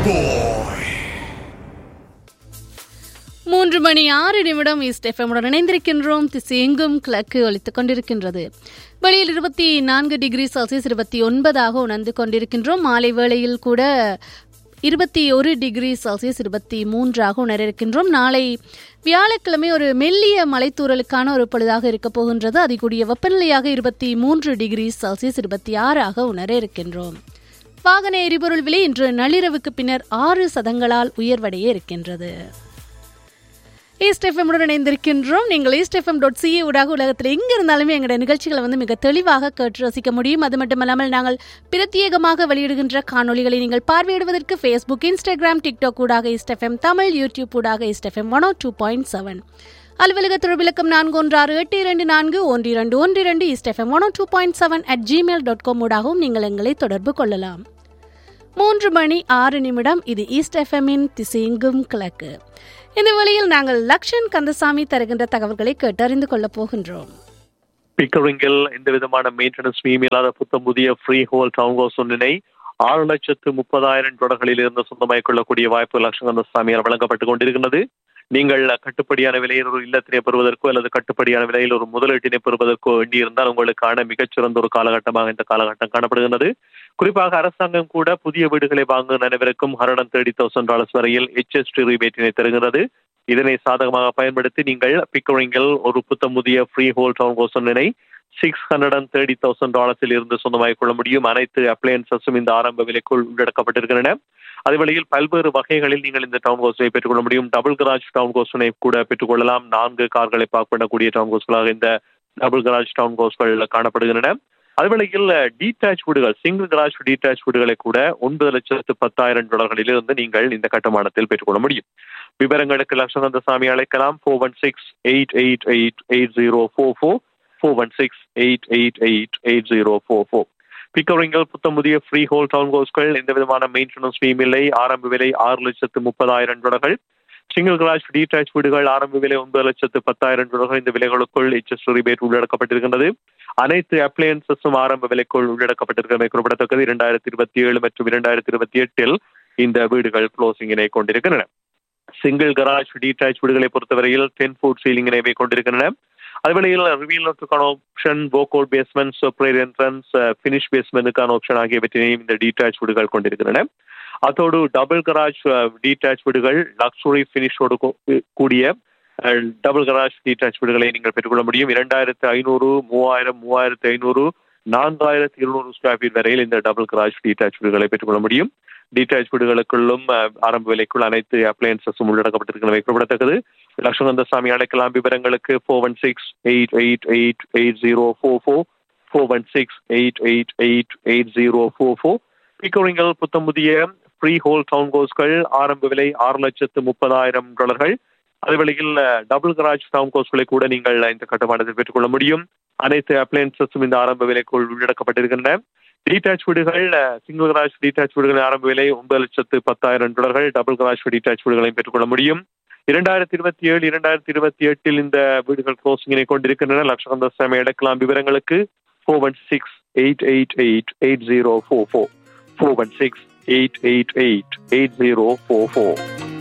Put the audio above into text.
boy. மூன்று மணி ஆறு நிமிடம் ஈஸ்ட் எஃப்எம்முடன் இணைந்திருக்கின்றோம் திசையெங்கும் கிழக்கு ஒலித்துக் கொண்டிருக்கின்றது வெளியில் இருபத்தி நான்கு டிகிரி செல்சியஸ் இருபத்தி ஒன்பதாக உணர்ந்து கொண்டிருக்கின்றோம் மாலை வேளையில் கூட இருபத்தி ஒரு டிகிரி செல்சியஸ் இருபத்தி மூன்றாக உணர இருக்கின்றோம் நாளை வியாழக்கிழமை ஒரு மெல்லிய மலைத்தூறலுக்கான ஒரு பொழுதாக இருக்கப் போகின்றது அதிகூடிய வெப்பநிலையாக இருபத்தி மூன்று டிகிரி செல்சியஸ் இருபத்தி ஆறாக உணர இருக்கின்றோம் வாகன எரிபொருள் விலை இன்று நள்ளிரவுக்கு பின்னர் ஆறு சதங்களால் உயர்வடைய இருக்கின்றது ஈஸ்ட் எஃப்எம்முடன் இணைந்திருக்கின்றோம் நீங்கள் ஈஸ்ட் எஃப்எம் டாட் சிஏ ஊடாக உலகத்தில் எங்க இருந்தாலுமே எங்களுடைய நிகழ்ச்சிகளை வந்து மிக தெளிவாக கேட்டு ரசிக்க முடியும் அது மட்டுமல்லாமல் நாங்கள் பிரத்யேகமாக வெளியிடுகின்ற காணொளிகளை நீங்கள் பார்வையிடுவதற்கு ஃபேஸ்புக் இன்ஸ்டாகிராம் டிக்டாக் ஊடாக ஈஸ்ட் எஃப்எம் தமிழ் யூடியூப் ஊடாக east FM one two point seven அலுவலக தொடர்பிலக்கம் நான்கு ஒன்று ஆறு எட்டு இரண்டு நான்கு ஒன்று இரண்டு ஒன்று இரண்டு east FM one two point seven at Gmail dot com ஊடாகவும் நீங்கள் எங்களை தொடர்பு கொள்ளலாம் மூன்று மணி ஆறு நிமிடம் இது ஈஸ்ட் எஃப்எம்மின் திசையெங்கும் கிழக்கு இந்த வழியில் நாங்கள் லக்ஷன் கந்தசாமி தருகின்ற தகவல்களை கேட்டறிந்து கொள்ளப் போகின்றோம் பிக்கரிங்கில் எந்த விதமான மெயின்டெனன்ஸ் ஃபீம் இல்லாத புத்தம் புதிய ஃப்ரீ ஹோல் டவுன் ஹவுஸ் ஒன்றினை ஆறு லட்சத்து முப்பதாயிரம் தொடர்களில் இருந்து சொந்தமாய் கொள்ளக்கூடிய வாய்ப்பு லட்சங்கந்தசாமியால் வழங்கப்பட்டுக் கொண்டிருக்கிறது நீங்கள் கட்டுப்படியான விலையில் ஒரு இல்லத்தினை பெறுவதற்கோ அல்லது கட்டுப்படியான விலையில் ஒரு முதலீட்டினை பெறுவதற்கோ வேண்டியிருந்தால் உங்களுக்கான மிகச்சிறந்த ஒரு காலகட்டமாக இந்த காலகட்டம் காணப்படுகிறது குறிப்பாக அரசாங்கம் கூட புதிய வீடுகளை வாங்கும் அனைவருக்கும் ஹண்ட்ரட் தேர்ட்டி தௌசண்ட் டாலர்ஸ் வரையில் ஹெச்எஸ்டி ரீபேட்டினை தருகிறது இதனை சாதகமாக பயன்படுத்தி நீங்கள் பிக்கரிங்கில் ஒரு புத்தம் புதிய ஃப்ரீ ஹோல் டவுன் ஹவுஸ் ஒன்றினை six hundred and thirty thousand டாலர்ஸில் இருந்து சொந்தமாகிக் கொள்ள முடியும் அனைத்து அப்ளையன்சஸும் இந்த ஆரம்ப விலைக்குள் உள்ளடக்கப்பட்டிருக்கின்றன அதே வழியில் பல்வேறு வகைகளில் நீங்கள் இந்த டவுன் ஹவுஸை பெற்றுக்கொள்ள முடியும் டபுள் கராஜ் டவுன் ஹவுஸனை கூட பெற்றுக்கொள்ளலாம் நான்கு கார்களை பார்க் பண்ணக்கூடிய டவுன் ஹவுஸ்களாக இந்த டபுள் கராஜ் டவுன் ஹவுஸ்கள் காணப்படுகின்றன அதுவேளையில் டீடாச் வீடுகள் சிங்கிள் கராஜ் டீடாச் வீடுகளை கூட ஒன்பது லட்சத்து பத்தாயிரம் டாலர்களிலிருந்து நீங்கள் இந்த கட்டுமானத்தில் பெற்றுக்கொள்ள முடியும் விவரங்களுக்கு லட்சகந்தசாமி அழைக்கலாம் four one six eight eight eight eight zero four four four one six eight eight eight eight zero four four பிக்கரிங்கல் புத்தம் புதிய ஃப்ரீ ஹோல் டவுன் ஹவுஸ்கள் எந்த விதமான மெயின்டெனன்ஸ் ஃபீம் இல்லை ஆரம்ப விலை ஆறு லட்சத்து முப்பதாயிரம் டாலர்கள் சிங்கிள் கிளாஸ் டீடாச் வீடுகள் ஆரம்ப விலை ஒன்பது லட்சத்து பத்தாயிரம் டாலர்கள் இந்த விலைகளுக்குள் எச்எஸ் ரிபேட் உள்ளடக்கப்பட்டிருக்கின்றது அனைத்து அப்ளையன்சஸும் ஆரம்ப விலைக்குள் உள்ளடக்கப்பட்டிருக்கிறமை குறிப்பிடத்தக்கது இரண்டாயிரத்தி இருபத்தி ஏழு மற்றும் இரண்டாயிரத்தி இருபத்தி எட்டில் இந்த வீடுகள் க்ளோசிங்கினை கொண்டிருக்கின்றன சிங்கிள் கராஜ் டீடாச் வீடுகளை பொறுத்தவரையில் டென் ஃபுட் சீலிங் இணைவை கொண்டிருக்கின்றன அதுவேளையில் ரிவீலுக்கான ஆப்ஷன் போகோட் பேஸ்மெண்ட் செப்பரேட் என்ட்ரன்ஸ் ஃபினிஷ் பேஸ்மெண்ட்டுக்கான ஆப்ஷன் ஆகியவற்றினையும் இந்த டீடாச் வீடுகள் கொண்டிருக்கின்றன அதோடு டபுள் கராஜ் டீடாச் வீடுகள் லக்ஸுரி ஃபினிஷோடு கூடிய டபுள் கராஜ் டீடாச் வீடுகளை நீங்கள் பெற்றுக்கொள்ள முடியும் இரண்டாயிரத்து ஐநூறு மூவாயிரம் மூவாயிரத்து ஐநூறு நான்காயிரத்து இருநூறு ஸ்கொயர் ஃபீட் வரையில் இந்த டபுள் கராஜ் டீடாச் வீடுகளை பெற்றுக்கொள்ள முடியும் டீடாச் வீடுகளுக்குள்ளும் ஆரம்ப விலைக்குள் அனைத்து அப்ளையன்சஸும் உள்ளடக்கப்பட்டிருக்கிறவை குறிப்பிடத்தக்கது லட்சுமந்தசாமி அழைக்கலாம் விவரங்களுக்கு four one six eight eight eight eight zero four four four one six eight eight eight eight zero four four பிக்கோரிங்கல் புத்தம் புதிய ஃப்ரீ ஹோல் டவுன் கோஸ்கள் ஆரம்ப விலை ஆறு லட்சத்து முப்பதாயிரம் டாலர்கள் அதுவேளையில் டபுள் கராஜ் டவுன் கோஸ்களை கூட நீங்கள் இந்த கட்டுமானத்தில் பெற்றுக்கொள்ள முடியும் அனைத்து அப்ளையன்சஸும் இந்த ஆரம்ப விலைக்குள் உள்ளடக்கப்பட்டிருக்கின்றன டீடாச் வீடுகள் சிங்கிள் கராஜ் டீடாச் வீடுகளின் ஆரம்ப விலை ஒன்பது லட்சத்து பத்தாயிரம் டாலர்கள் டபுள் கராஜ் டீடாச் வீடுகளையும் பெற்றுக்கொள்ள முடியும் இரண்டாயிரத்தி இருபத்தி ஏழு இரண்டாயிரத்தி இருபத்தி எட்டில் இந்த வீடுகள் க்ளோசிங்கினை கொண்டிருக்கின்றன லட்சகந்த சாமி எடுக்கலாம் விவரங்களுக்கு four one six eight eight eight eight zero four four four one six eight eight eight eight zero four four